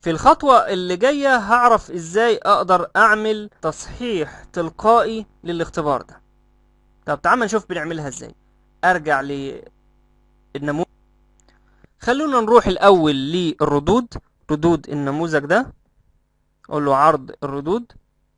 في الخطوة اللي جاية هعرف ازاي اقدر اعمل تصحيح تلقائي للاختبار ده طب تعال نشوف بنعملها ازاي ارجع للنموذج خلونا نروح الاول للردود ردود النموذج ده اقول له عرض الردود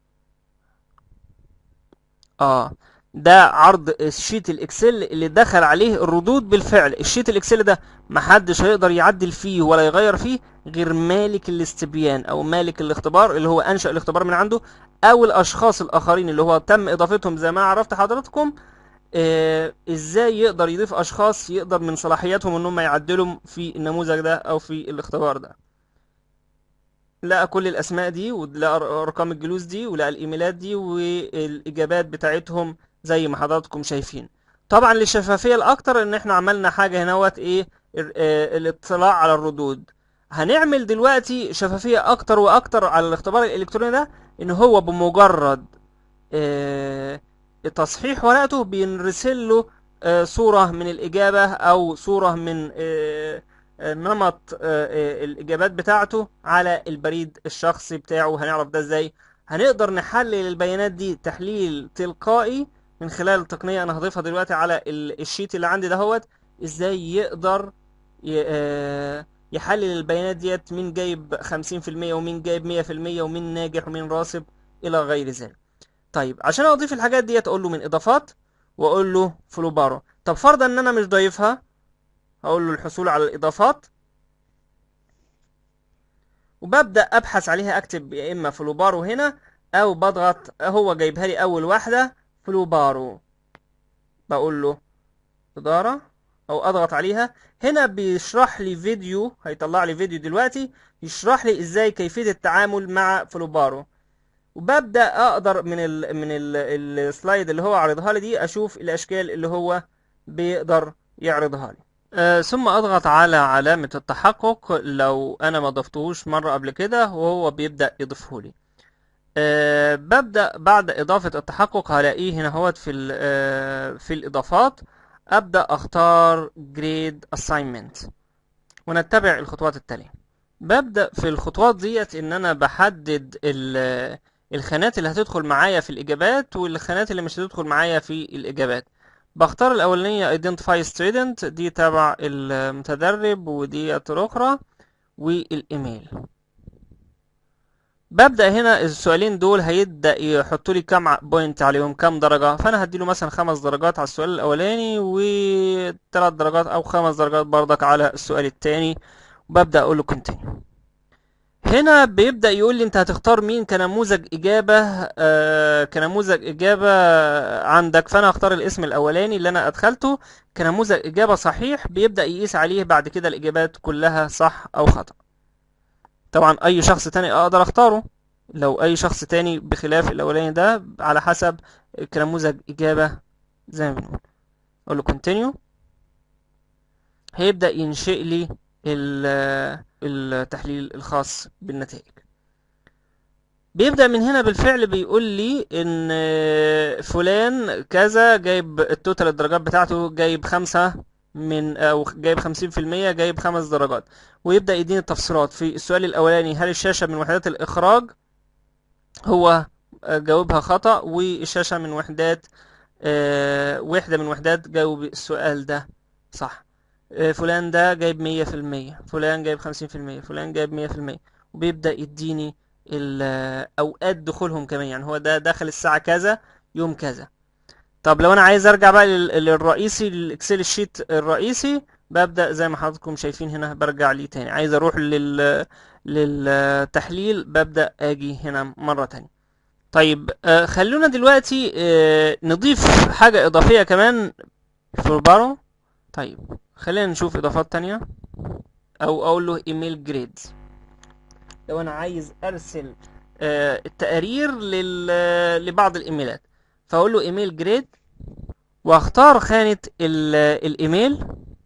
اه ده عرض الشيت الاكسل اللي دخل عليه الردود بالفعل الشيت الاكسل ده محدش هيقدر يعدل فيه ولا يغير فيه غير مالك الاستبيان او مالك الاختبار اللي هو انشأ الاختبار من عنده او الاشخاص الاخرين اللي هو تم اضافتهم زي ما عرفت حضراتكم آه ازاي يقدر يضيف اشخاص يقدر من صلاحياتهم انهم يعدلوا في النموذج ده او في الاختبار ده لقى كل الاسماء دي ولقى ارقام الجلوس دي ولقى الايميلات دي والاجابات بتاعتهم زي ما حضراتكم شايفين طبعا للشفافيه الاكتر ان احنا عملنا حاجه هنوت ايه آه، الاطلاع على الردود هنعمل دلوقتي شفافيه اكتر واكتر على الاختبار الالكتروني ده ان هو بمجرد آه، تصحيح ورقته بينرسل له آه، صوره من الاجابه او صوره من آه، آه، نمط آه، آه، الاجابات بتاعته على البريد الشخصي بتاعه هنعرف ده ازاي هنقدر نحلل البيانات دي تحليل تلقائي من خلال التقنية انا هضيفها دلوقتي على ال- الشيت اللي عندي دهوت ازاي يقدر ي- آه، يحلل البيانات ديت مين جايب 50% ومين جايب 100% ومين ناجح ومين راسب الى غير ذلك طيب عشان اضيف الحاجات ديت اقول له من اضافات واقول له فلوبارو طب فرضا ان انا مش ضايفها هقول له الحصول على الاضافات وببدأ ابحث عليها اكتب يا اما فلوبارو هنا او بضغط هو جايبها لي اول واحدة فلوبارو بقول له إدارة أو أضغط عليها هنا بيشرح لي فيديو هيطلع لي فيديو دلوقتي يشرح لي إزاي كيفية التعامل مع فلوبارو وببدأ أقدر من ال من ال السلايد اللي هو عرضها لي دي أشوف الأشكال اللي هو بيقدر يعرضها لي آه ثم أضغط على علامة التحقق لو أنا ما ضفتهوش مرة قبل كده وهو بيبدأ يضيفه لي أه ببدأ بعد إضافة التحقق هلاقيه هنا هوت في ال- آه، في الإضافات أبدأ أختار Grade Assignment ونتبع الخطوات التالية ببدأ في الخطوات ديت إن أنا بحدد ال- الخانات اللي هتدخل معايا في الإجابات والخانات اللي مش هتدخل معايا في الإجابات بختار الأولانية Identify Student دي تبع المتدرب وديت الأخرى والإيميل ببدأ هنا السؤالين دول هيبدأ يحطوا لي كام بوينت عليهم كام درجة فأنا هديله مثلا خمس درجات على السؤال الأولاني وثلاث درجات أو خمس درجات برضك على السؤال التاني وببدأ أقول له continue هنا بيبدأ يقول لي أنت هتختار مين كنموذج إجابة آه كنموذج إجابة عندك فأنا هختار الاسم الأولاني اللي أنا أدخلته كنموذج إجابة صحيح بيبدأ يقيس عليه بعد كده الإجابات كلها صح أو خطأ طبعا اي شخص تاني اقدر اختاره لو اي شخص تاني بخلاف الاولاني ده على حسب كنموذج اجابة زي ما بنقول اقول له continue هيبدأ ينشئ لي ال- التحليل الخاص بالنتائج بيبدأ من هنا بالفعل بيقول لي ان فلان كذا جايب التوتال الدرجات بتاعته جايب خمسة من او جايب خمسين في المية جايب خمس درجات ويبدأ يديني التفصيلات في السؤال الأولاني هل الشاشة من وحدات الإخراج هو جاوبها خطأ والشاشة من وحدات آه، وحدة من وحدات جاوب السؤال ده صح آه، فلان ده جايب مية في المية فلان جايب خمسين في المية فلان جايب مية في المية وبيبدأ يديني ال- أوقات دخولهم كمان يعني هو ده دخل الساعة كذا يوم كذا طب لو أنا عايز أرجع بقى لل- للرئيسي للإكسل الشيت الرئيسي ببدأ زي ما حضراتكم شايفين هنا برجع ليه تاني عايز أروح لل للتحليل ببدأ أجي هنا مرة تانية طيب آه، خلونا دلوقتي آه، نضيف حاجة إضافية كمان في البارو طيب خلينا نشوف إضافات تانية أو أقول له إيميل جريد لو أنا عايز أرسل آه، التقارير لل... لبعض الإيميلات فأقول له إيميل جريد وأختار خانة ال... الإيميل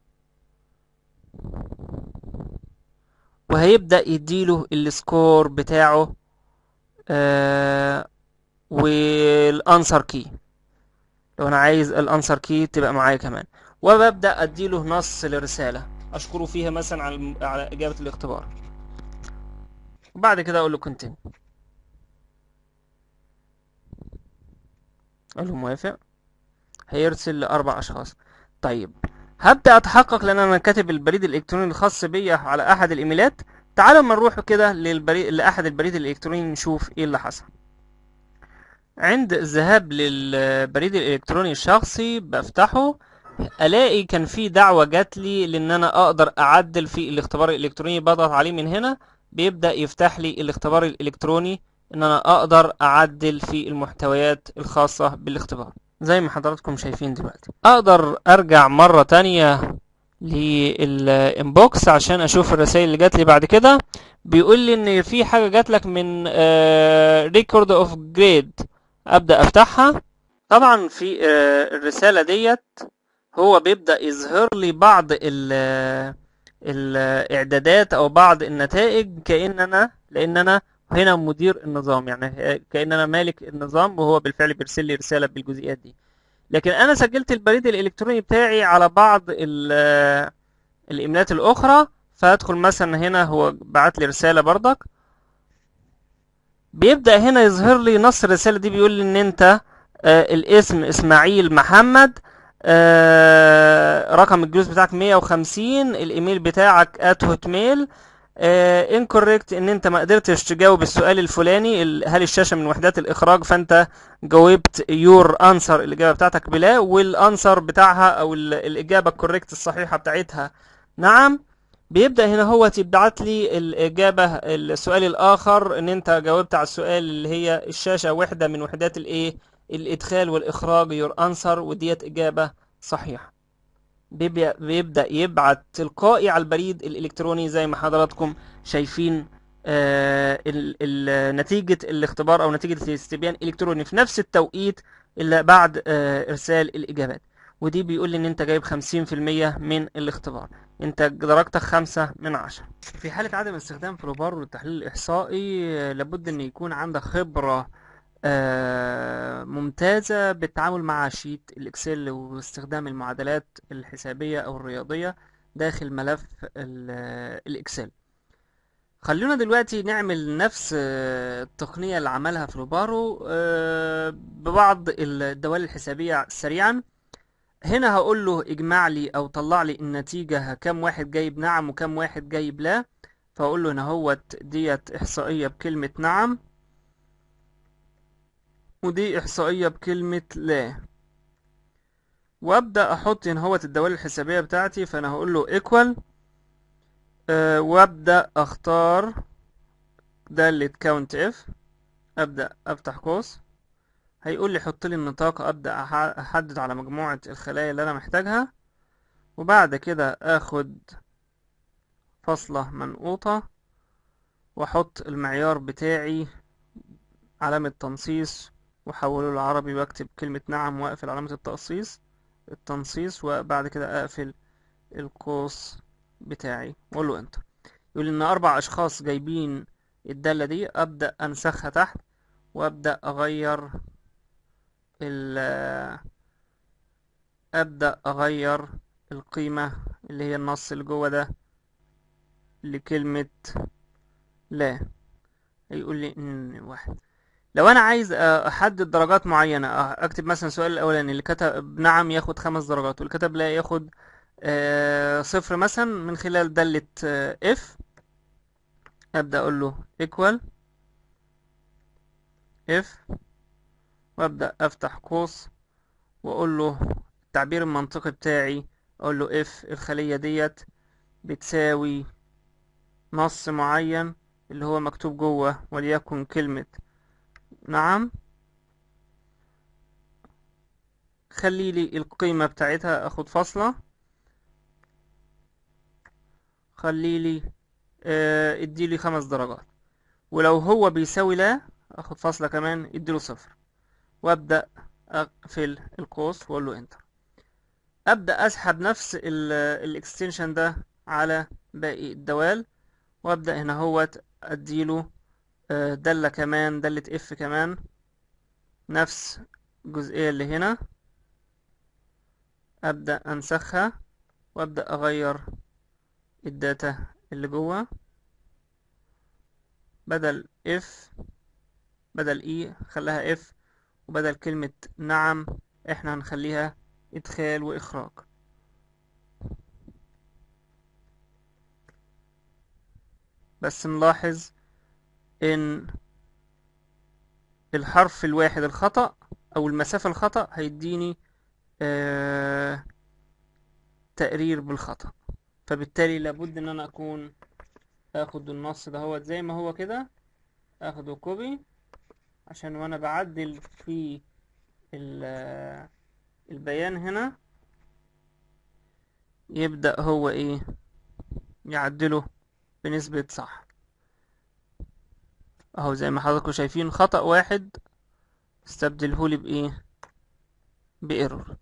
وهيبدأ يديله السكور بتاعه آه والانسر كي لو انا عايز الانسر كي تبقى معايا كمان وببدأ اديله نص للرسالة اشكره فيها مثلا على على اجابة الاختبار وبعد كده اقول له كونتينيو اقول له موافق هيرسل لاربع اشخاص طيب هبدأ اتحقق لان انا كاتب البريد الالكتروني الخاص بيا على احد الايميلات تعالوا اما نروح كده للبريد لاحد البريد الالكتروني نشوف ايه اللي حصل عند الذهاب للبريد الالكتروني الشخصي بفتحه الاقي كان في دعوة جات لي لان انا اقدر اعدل في الاختبار الالكتروني بضغط عليه من هنا بيبدأ يفتح لي الاختبار الالكتروني ان انا اقدر اعدل في المحتويات الخاصة بالاختبار زي ما حضراتكم شايفين دلوقتي اقدر ارجع مرة تانية للانبوكس عشان اشوف الرسائل اللي جات لي بعد كده بيقول لي ان في حاجة جات لك من ريكورد اوف جريد ابدأ افتحها طبعا في آه، الرسالة ديت هو بيبدأ يظهر لي بعض ال الاعدادات او بعض النتائج كأن انا لان انا هنا مدير النظام يعني كأن انا مالك النظام وهو بالفعل بيرسل لي رسالة بالجزئيات دي لكن انا سجلت البريد الالكتروني بتاعي على بعض ال- الايميلات الاخرى فادخل مثلا هنا هو بعت لي رسالة برضك بيبدأ هنا يظهر لي نص الرسالة دي بيقول لي ان انت آه، الاسم اسماعيل محمد آه، رقم الجلوس بتاعك 150 الايميل بتاعك ات هوت ميل انكوريكت ان انت ما قدرتش تجاوب السؤال الفلاني ال- هل الشاشة من وحدات الاخراج فانت جاوبت يور انسر الاجابة بتاعتك بلا والانسر بتاعها او ال- الاجابة الكوريكت الصحيحة بتاعتها نعم بيبدأ هنا هو يبعت لي الإجابة السؤال الآخر إن أنت جاوبت على السؤال اللي هي الشاشة وحدة من وحدات الإيه الإدخال والإخراج يور أنسر وديت إجابة صحيحة بيبدأ بيبدأ يبعت تلقائي على البريد الإلكتروني زي ما حضراتكم شايفين آه ال ال نتيجة الاختبار أو نتيجة الاستبيان الإلكتروني في نفس التوقيت اللي بعد آه إرسال الإجابات ودي بيقول لي إن أنت جايب 50% من الاختبار أنت درجتك خمسة من عشرة في حالة عدم استخدام فلوبار للتحليل الإحصائي آه، لابد إن يكون عندك خبرة آه، ممتازة بالتعامل مع شيت الإكسل واستخدام المعادلات الحسابية أو الرياضية داخل ملف ال- الإكسل خلونا دلوقتي نعمل نفس آه، التقنية اللي عملها فلوبارو آه، ببعض الدوال الحسابية سريعا هنا هقول له اجمع لي او طلع لي النتيجة كم واحد جايب نعم وكم واحد جايب لا فاقول له هنا هوت ديت احصائية بكلمة نعم ودي احصائية بكلمة لا وابدا احط هنا هوت الدوال الحسابية بتاعتي فانا هقول له equal أه وابدا اختار دالة count if ابدا افتح قوس هيقول لي حط لي النطاق ابدا أح- احدد على مجموعة الخلايا اللي انا محتاجها وبعد كده اخد فاصلة منقوطة واحط المعيار بتاعي علامة تنصيص واحوله لعربي واكتب كلمة نعم واقفل علامة التقصيص التنصيص وبعد كده اقفل القوس بتاعي واقول له انتر يقول لي ان اربع اشخاص جايبين الدالة دي ابدأ انسخها تحت وابدأ اغير ال ابدأ اغير القيمة اللي هي النص اللي جوه ده لكلمة لا يقول لي ان واحد لو انا عايز احدد درجات معينة اكتب مثلا السؤال الاولاني اللي كتب نعم ياخد خمس درجات واللي كتب لا ياخد آه، صفر مثلا من خلال دالة آه، if ابدأ اقول له equal if وابدأ افتح قوس واقول له التعبير المنطقي بتاعي اقول له if الخلية ديت بتساوي نص معين اللي هو مكتوب جوه وليكن كلمة نعم خلي لي القيمة بتاعتها اخد فاصلة خلي لي اه اديلي خمس درجات ولو هو بيساوي لا اخد فاصلة كمان اديله صفر وابدأ اقفل القوس واقول له انتر ابدأ اسحب نفس الاكستنشن ده على باقي الدوال وابدأ هنا هوت اديله آه، دالة كمان دالة اف كمان نفس الجزئية اللي هنا ابدأ انسخها وابدأ اغير الداتا اللي جوه بدل اف بدل اي خليها اف وبدل كلمة نعم احنا هنخليها ادخال واخراج بس نلاحظ ان الحرف الواحد الخطأ او المسافة الخطأ هيديني آه تقرير بالخطأ فبالتالي لابد ان انا اكون اخد النص ده هو زي ما هو كده اخده كوبي عشان وانا بعدل في ال- البيان هنا يبدأ هو ايه يعدله بنسبة صح اهو زي ما حضراتكم شايفين خطأ واحد استبدلهولي بايه بايرور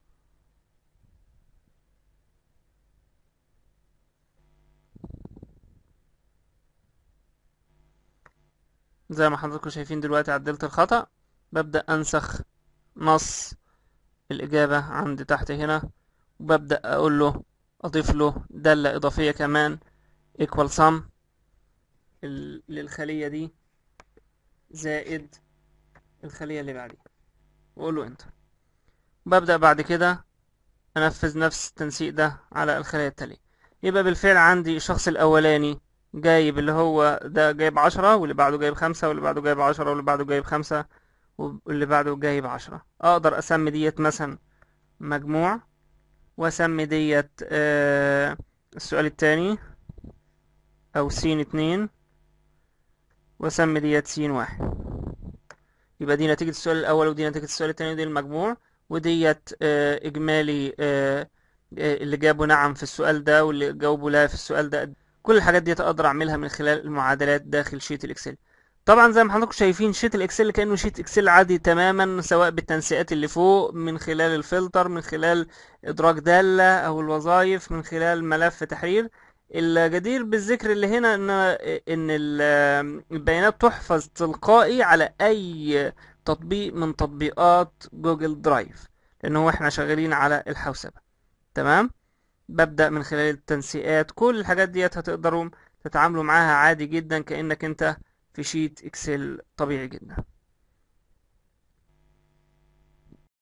زي ما حضراتكم شايفين دلوقتي عدلت الخطأ ببدأ أنسخ نص الإجابة عندي تحت هنا وببدأ أقول له أضيف له دالة إضافية كمان equal sum ال- للخلية دي زائد الخلية اللي بعديها وأقول له انتر ببدأ بعد كده أنفذ نفس التنسيق ده على الخلية التالية يبقى بالفعل عندي الشخص الأولاني جايب اللي هو ده جايب عشرة واللي بعده جايب خمسة واللي بعده جايب عشرة واللي بعده جايب خمسة واللي بعده جايب عشرة أقدر أسمي ديت مثلا مجموع وأسمي ديت آه السؤال التاني أو سين اتنين وأسمي ديت سين واحد يبقى دي نتيجة السؤال الأول ودي نتيجة السؤال التاني ودي المجموع وديت آه إجمالي آه آه، اللي جابوا نعم في السؤال ده واللي جاوبوا لا في السؤال ده كل الحاجات دي اقدر اعملها من خلال المعادلات داخل شيت الاكسل طبعا زي ما حضراتكم شايفين شيت الاكسل كانه شيت اكسل عادي تماما سواء بالتنسيقات اللي فوق من خلال الفلتر من خلال ادراج داله او الوظائف من خلال ملف تحرير الجدير بالذكر اللي هنا ان ان ال- البيانات تحفظ تلقائي على اي تطبيق من تطبيقات جوجل درايف لان هو احنا شغالين على الحوسبه تمام ببدأ من خلال التنسيقات كل الحاجات ديت هتقدروا تتعاملوا معاها عادي جدا كأنك انت في شيت اكسل طبيعي جدا